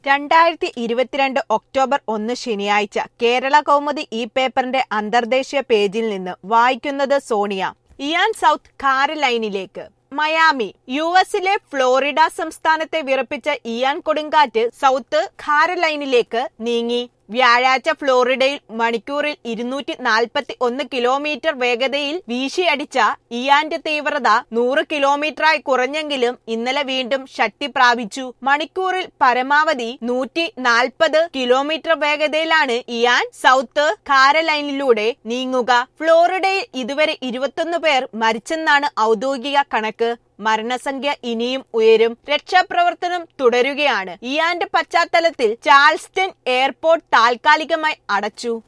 രണ്ടായിരത്തി ഇരുപത്തിരണ്ട് ഒക്ടോബർ ഒന്ന് ശനിയാഴ്ച കേരള കൗമുദി ഈ പേപ്പറിന്റെ അന്തർദേശീയ പേജിൽ നിന്ന് വായിക്കുന്നത് സോണിയ ഇയാൻ സൗത്ത് കാരലൈനിലേക്ക് മയാമി യു എസിലെ ഫ്ലോറിഡ സംസ്ഥാനത്തെ വിറപ്പിച്ച ഇയാൻ കൊടുങ്കാറ്റ് സൗത്ത് കാരലൈനിലേക്ക് നീങ്ങി വ്യാഴാഴ്ച ഫ്ലോറിഡയിൽ മണിക്കൂറിൽ ഇരുന്നൂറ്റി നാൽപ്പത്തി ഒന്ന് കിലോമീറ്റർ വേഗതയിൽ വീശിയടിച്ച ഇയാന്റെ തീവ്രത നൂറ് കിലോമീറ്ററായി കുറഞ്ഞെങ്കിലും ഇന്നലെ വീണ്ടും ശക്തി പ്രാപിച്ചു മണിക്കൂറിൽ പരമാവധി നൂറ്റി നാൽപ്പത് കിലോമീറ്റർ വേഗതയിലാണ് ഇയാൻ സൗത്ത് കാരലൈനിലൂടെ നീങ്ങുക ഫ്ലോറിഡയിൽ ഇതുവരെ ഇരുപത്തൊന്ന് പേർ മരിച്ചെന്നാണ് ഔദ്യോഗിക കണക്ക് മരണസംഖ്യ ഇനിയും ഉയരും രക്ഷാപ്രവർത്തനം തുടരുകയാണ് ഇയാന്റെ പശ്ചാത്തലത്തിൽ ചാൾസ്റ്റൺ എയർപോർട്ട് താൽക്കാലികമായി അടച്ചു